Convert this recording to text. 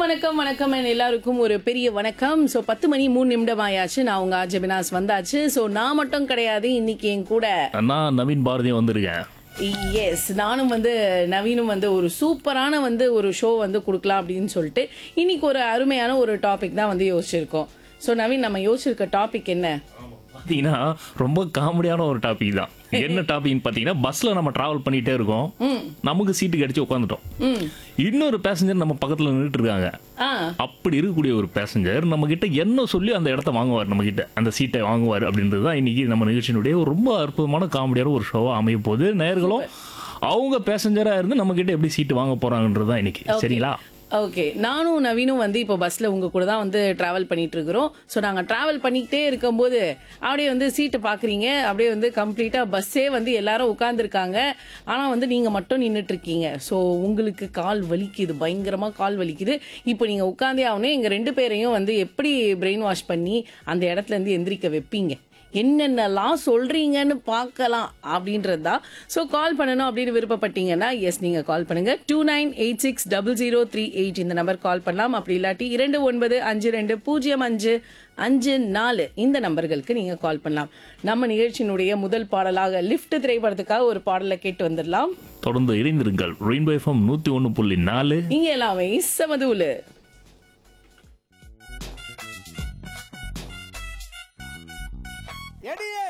வணக்கம் வணக்கம் and எல்லாருக்கும் ஒரு பெரிய வணக்கம் ஸோ பத்து மணி மூணு நிமிடம் ஆயாச்சு நான் உங்க ஆஜபினாஸ் வந்தாச்சு ஸோ நான் மட்டும் கிடையாது இன்னைக்கு என் கூட நான் நவீன் பாரதி வந்திருக்கேன் எஸ் நானும் வந்து நவீனும் வந்து ஒரு சூப்பரான வந்து ஒரு ஷோ வந்து கொடுக்கலாம் அப்படின்னு சொல்லிட்டு இன்னைக்கு ஒரு அருமையான ஒரு டாபிக் தான் வந்து யோசிச்சிருக்கோம் ஸோ நவீன் நம்ம யோசிச்சிருக்க டாபிக் என்ன பார்த்தீங்கன்னா ரொம்ப காமெடியான ஒரு டாபிக் தான் என்ன டாபிக்னு பார்த்தீங்கன்னா பஸ்ல நம்ம டிராவல் பண்ணிட்டே இருக்கோம் நமக்கு சீட்டு கிடைச்சு உட்காந்துட்டோம் ம் இன்னொரு பேசஞ்சர் நம்ம பக்கத்துல நின்றுட்டு இருக்காங்க ஆ அப்படி இருக்கக்கூடிய ஒரு பேசஞ்சர் நம்ம கிட்ட என்ன சொல்லி அந்த இடத்த வாங்குவார் நம்ம கிட்ட அந்த சீட்டை வாங்குவார் அப்படின்றது தான் இன்னைக்கு நம்ம நிகழ்ச்சியினுடைய ஒரு ரொம்ப அற்புதமான காமெடியான ஒரு ஷோவா அமைய போகுது நேர்களும் அவங்க பேசஞ்சரா இருந்து நம்ம கிட்ட எப்படி சீட்டு வாங்க போறாங்கன்றது தான் இன்னைக்கு சரிங்களா ஓகே நானும் நவீனும் வந்து இப்போ பஸ்ல உங்க கூட தான் வந்து டிராவல் பண்ணிட்டு இருக்கிறோம் ஸோ நாங்க டிராவல் பண்ணிக்கிட்டே இருக்கும்போது அப்படியே வந்து சீட்டு பாக்குறீங்க அப்படியே வந்து கம்ப்ளீட்டா பஸ்ஸே வந்து எல்லாரும் உட்காந்துருக்காங்க ஆனா வந்து நீங்க மட்டும் நின்றுட்டு இருக்கீங்க ஸோ உங்களுக்கு கால் வலிக்குது பயங்கரமா கால் வலிக்குது இப்போ நீங்க உட்காந்தே ஆகணும் எங்க ரெண்டு பேரையும் வந்து எப்படி பிரெயின் வாஷ் பண்ணி அந்த இடத்துல இருந்து எந்திரிக்க வைப்பீங்க என்னென்னலாம் சொல்றீங்கன்னு பார்க்கலாம் அப்படின்றது தான் ஸோ கால் பண்ணணும் அப்படின்னு விருப்பப்பட்டீங்கன்னா எஸ் நீங்க கால் பண்ணுங்க two nine eight six double zero three eight இந்த நம்பர் கால் பண்ணலாம் அப்படி இல்லாட்டி இரண்டு ஒன்பது அஞ்சு ரெண்டு பூஜ்ஜியம் அஞ்சு அஞ்சு நாலு இந்த நம்பர்களுக்கு நீங்க கால் பண்ணலாம் நம்ம நிகழ்ச்சியினுடைய முதல் பாடலாக லிஃப்ட் திரைப்படத்துக்காக ஒரு பாடலை கேட்டு வந்துடலாம் தொடர்ந்து இணைந்திருங்கள் ரெயின்போ எஃப்எம் நூத்தி ஒன்று புள்ளி நாலு இங்க எல்லாமே சமதூலு எடியே